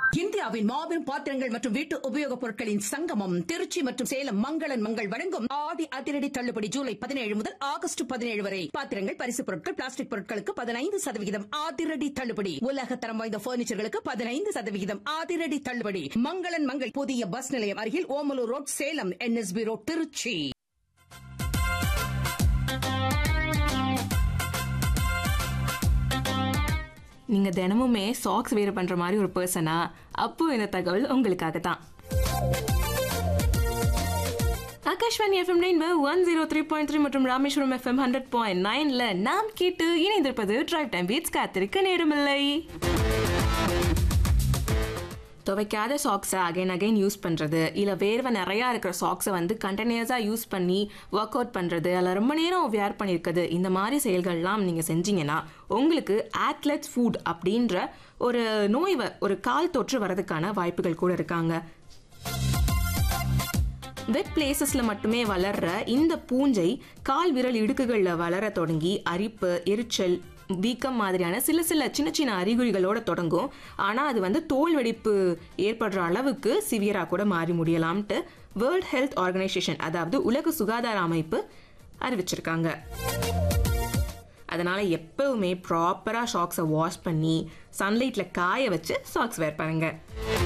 இந்தியாவின் மாபெரும் பாத்திரங்கள் மற்றும் வீட்டு உபயோகப் பொருட்களின் சங்கமம் திருச்சி மற்றும் சேலம் மங்களன் மங்கள் வழங்கும் ஆடி அதிரடி தள்ளுபடி ஜூலை பதினேழு முதல் ஆகஸ்ட் பதினேழு வரை பாத்திரங்கள் பரிசுப் பொருட்கள் பிளாஸ்டிக் பொருட்களுக்கு பதினைந்து சதவிகிதம் அதிரடி தள்ளுபடி உலக தரம் வாய்ந்த பர்னிச்சர்களுக்கு பதினைந்து சதவிகிதம் அதிரடி தள்ளுபடி மங்களன் மங்கள் புதிய பஸ் நிலையம் அருகில் Omalur road Salem NSB road Tiruchi நீங்க தினமுமே சாக்ஸ் வேர் பண்ற மாதிரி ஒரு பர்சனா அப்போ இந்த தகவல் உங்களுக்காக தான் Akashvani FM nine one zero three point three மற்றும் ராமேஸ்வரம் எஃப்எம் ஹண்ட்ரட் பாயிண்ட் நைன்ல நாம் கேட்டு இணைந்திருப்பது டிரைவ் டைம் பீட்ஸ் காத்திருக்க நேரமில்லை துவைக்காத சாக்ஸை அகைன் அகைன் யூஸ் பண்ணுறது இல்லை வேர்வை நிறையா இருக்கிற சாக்ஸை வந்து கண்டினியூஸாக யூஸ் பண்ணி ஒர்க் அவுட் பண்ணுறது அதில் ரொம்ப நேரம் வியர் பண்ணியிருக்குது இந்த மாதிரி செயல்கள்லாம் நீங்கள் செஞ்சீங்கன்னா உங்களுக்கு ஆத்லெட்ஸ் ஃபுட் அப்படின்ற ஒரு நோய் வ- ஒரு கால் தொற்று வரதுக்கான வாய்ப்புகள் கூட இருக்காங்க வெட் பிளேசஸில் மட்டுமே வளர்ற இந்த பூஞ்சை கால் விரல் இடுக்குகளில் வளர தொடங்கி அரிப்பு எரிச்சல் வீக்கம் மாதிரியான சில சில சின்ன சின்ன அறிகுறிகளோட தொடங்கும் ஆனால் அது வந்து தோல் வெடிப்பு ஏற்படுற அளவுக்கு சிவியராக கூட மாறி முடியலாம்ட்டு வேர்ல்ட் ஹெல்த் ஆர்கனைசேஷன் அதாவது உலக சுகாதார அமைப்பு அறிவிச்சிருக்காங்க அதனால எப்பவுமே ப்ராப்பராக ஷாக்ஸை வாஷ் பண்ணி சன்லைட்டில் காய வச்சு சாக்ஸ் வேர் பண்ணுங்க